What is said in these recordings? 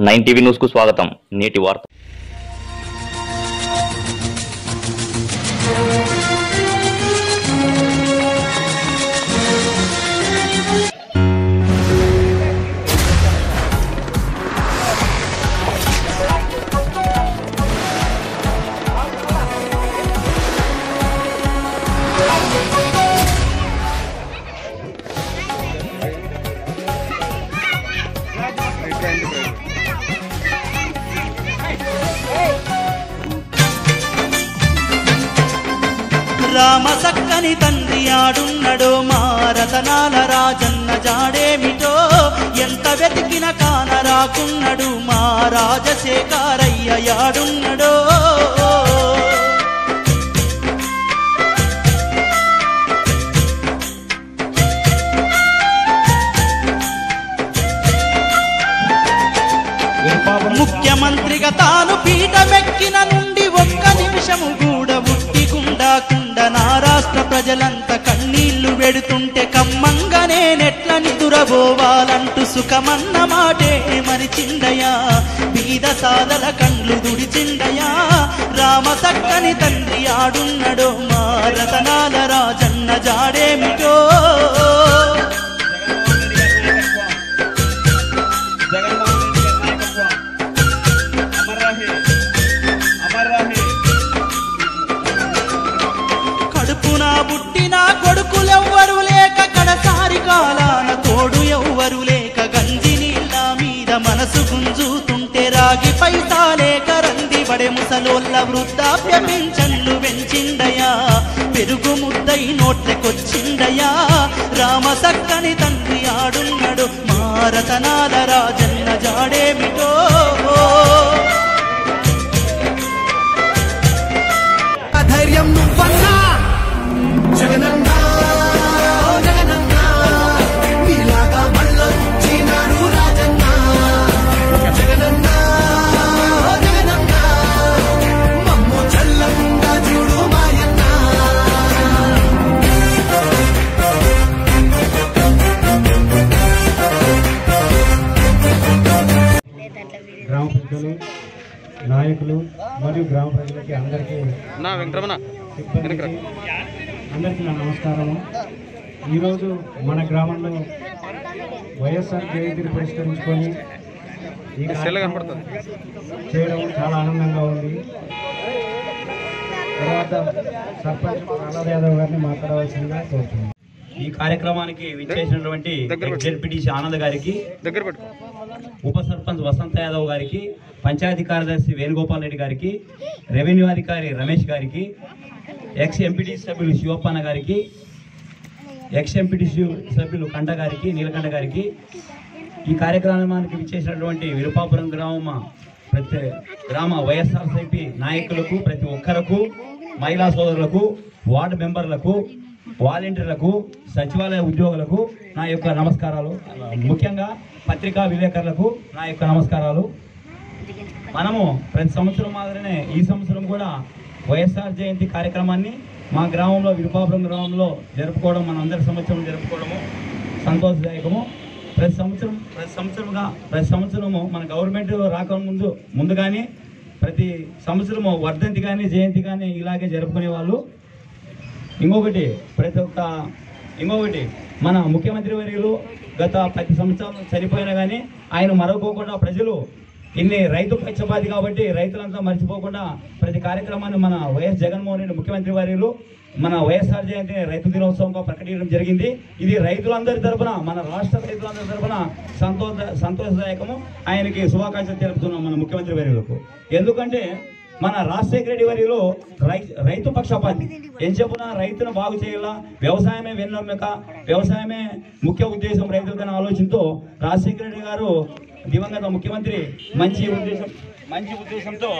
nine TV news కు స్వాగతం నేటి వార్త రామ సక్కని తండ్రి ఆడున్నడో మా రతనాల రాజన్న జాడేమిటో ఎంత వెతికిన కాన రాకున్నడు మా రాజశేఖరయ్య యాడున్నడో ముఖ్యమంత్రిగా తాను పీఠమెక్కిన నుండి ఒక్క నిమిషము కూడా ఉట్టికుండా కుండ నా రాష్ట్ర ప్రజలంతా కన్నీళ్లు పెడుతుంటే కమ్మంగా నేనెట్ల నిదురబోవాలంటూ సుఖమన్న మాటే మరిచిండయా బీద సాదల కండ్లు దుడిచిండయా రామ సక్కని తండ్రి ఆడున్నడో మా రతనాల రాజన్న జాడేమిటో జగన్మోహన్ రెడ్డి గారి నాయకత్వం అమర్ రహే అమర్ రహే కడుపున పుట్టిన కొడుకులెవ్వరు లేక కడసారి కాలాన తోడు ఎవ్వరు లేక గంజి నీళ్ళ మీద మనసు గుంజుతుంటే రాగి పైసా లేక రంది బడే ముసలోళ్ళ వృద్ధాప్య పింఛన్లు పెంచిండయా పెరుగు ముద్దై నోట్లకొచ్చిండయా రామ సక్కని తండ్రి ఆడున్నడు మారతనాల రాజన్న జాడేమిటో ధైర్యం నువ్వన్నా జగనన్నా జగనన్నా నీలాగా మళ్ళొచ్చినాడు రాజన్నా జగనన్నా జగనన్నా మమ్ము చల్లంగా చూడు మాయన్నా గ్రామ పెద్దలు నాయకులు మరియు గ్రామ ప్రజలకి అందరికీ నా వెంకటరమణ సిబ్బందికి అందరికీ నా నమస్కారము ఈరోజు మన గ్రామంలో వైఎస్ఆర్ జయంతిని పురస్కరించుకొని ఈ కార్యక్రమం చేయడం చాలా ఆనందంగా ఉంది తర్వాత సర్పంచ్ ప్రహ్లాద్ యాదవ్ గారిని మాట్లాడవలసిందిగా కోరుతున్నాను ఈ కార్యక్రమానికి విచ్చేసినటువంటి జెడ్పీటీసీ ఆనంద్ గారికి దగ్గర పెట్టు ఉప సర్పంచ్ వసంత యాదవ్ గారికి పంచాయతీ కార్యదర్శి వేణుగోపాల్ రెడ్డి గారికి రెవెన్యూ అధికారి రమేష్ గారికి ఎక్స్ ఎంపీటీ సభ్యులు శివప్పన్న గారికి ఎక్స్ ఎంపీటీ సభ్యులు కండ గారికి నీలకంఠ గారికి ఈ కార్యక్రమానికి విచ్చేసినటువంటి విరుపాపురం గ్రామ ప్రతి గ్రామ వైఎస్ఆర్సీపీ నాయకులకు ప్రతి ఒక్కరకు మహిళా సోదరులకు వార్డు మెంబర్లకు వాలంటీర్లకు సచివాలయ ఉద్యోగులకు నా యొక్క నమస్కారాలు ముఖ్యంగా పత్రికా విలేకరులకు నా యొక్క నమస్కారాలు మనము ప్రతి సంవత్సరం మాదిరినే ఈ సంవత్సరం కూడా వైఎస్ఆర్ జయంతి కార్యక్రమాన్ని మా గ్రామంలో విరుపాపురం గ్రామంలో జరుపుకోవడం మన అందరి సంవత్సరం జరుపుకోవడము సంతోషదాయకము ప్రతి సంవత్సరం ప్రతి సంవత్సరంగా ప్రతి సంవత్సరము మన గవర్నమెంట్ రాకముందు ముందు కానీ ప్రతి సంవత్సరము వర్ధంతి కానీ జయంతి కానీ ఇలాగే జరుపుకునే వాళ్ళు ఇంకొకటి ప్రతి ఒక్క ఇంకొకటి మన ముఖ్యమంత్రి వర్యులు గత పది సంవత్సరాలు చనిపోయినా కానీ ఆయన మరవకోకుండా ప్రజలు ఇన్ని రైతు పక్షపాతి కాబట్టి రైతులంతా మర్చిపోకుండా ప్రతి కార్యక్రమాన్ని మన వైఎస్ జగన్మోహన్ రెడ్డి ముఖ్యమంత్రి వర్యులు మన వైఎస్ఆర్ జయంతి రైతు దినోత్సవంగా ప్రకటించడం జరిగింది ఇది రైతులందరి తరపున మన రాష్ట్ర రైతులందరి తరపున సంతోష సంతోషదాయకము ఆయనకి శుభాకాంక్షలు తెలుపుతున్నాం మన ముఖ్యమంత్రి వర్యులకు ఎందుకంటే మన రాజశేఖర రెడ్డి వర్యులు రై రైతు పక్షపాతి ఏం చెప్పున రైతును బాగు చేయాలా వ్యవసాయమే వెన్నెమ్మక వ్యవసాయమే ముఖ్య ఉద్దేశం రైతులకనే ఆలోచనతో రాజశేఖర రెడ్డి గారు దివంగత ముఖ్యమంత్రి మంచి ఉద్దేశం మంచి ఉద్దేశంతో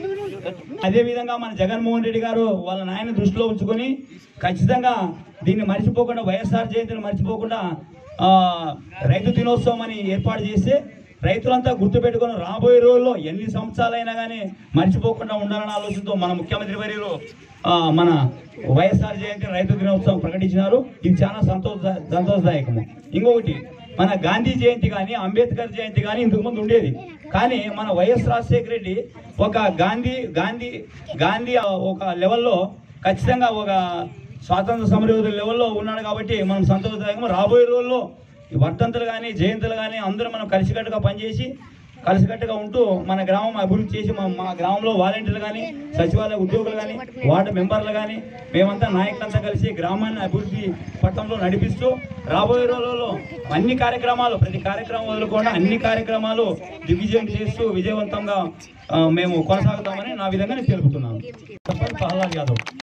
అదే విధంగా మన జగన్మోహన్ రెడ్డి గారు వాళ్ళ నాయన దృష్టిలో ఉంచుకొని ఖచ్చితంగా దీన్ని మర్చిపోకుండా వైఎస్ఆర్ జయంతిని మర్చిపోకుండా ఆ, రైతు దినోత్సవం అని ఏర్పాటు చేస్తే రైతులంతా గుర్తుపెట్టుకొని రాబోయే రోజుల్లో ఎన్ని సంవత్సరాలైనా కానీ మర్చిపోకుండా ఉండాలన్న ఆలోచనతో మన ముఖ్యమంత్రి వర్యులు ఆ, మన వైఎస్ఆర్ జయంతి రైతు దినోత్సవం ప్రకటించినారు ఇది చాలా సంతోష సంతోషదాయకము ఇంకొకటి మన గాంధీ జయంతి కానీ అంబేద్కర్ జయంతి కానీ ఇంతకు ముందు ఉండేది కానీ మన వైఎస్ రాజశేఖర రెడ్డి ఒక గాంధీ గాంధీ గాంధీ ఒక లెవెల్లో ఖచ్చితంగా ఒక స్వాతంత్ర సమరయోధుల లెవెల్లో ఉన్నాడు కాబట్టి మనం సంతోషదాయకం రాబోయే రోజుల్లో ఈ వర్ధంతులు కానీ జయంతులు కానీ అందరూ మనం కలిసికట్టుగా పనిచేసి కలిసికట్టుగా ఉంటూ మన గ్రామం అభివృద్ధి చేసి మా మా గ్రామంలో వాలంటీర్లు కానీ సచివాలయ ఉద్యోగులు కానీ వార్డు మెంబర్లు కానీ మేమంతా నాయకులంతా కలిసి గ్రామాన్ని అభివృద్ధి పట్టంలో నడిపిస్తూ రాబోయే రోజుల్లో అన్ని కార్యక్రమాలు ప్రతి కార్యక్రమం వదులుకుండా అన్ని కార్యక్రమాలు దిగ్విజయం చేస్తూ విజయవంతంగా ఆ, మేము కొనసాగుతామని నా విధంగా నేను తెలుపుతున్నాను ప్రహ్లాద్ యాదవ్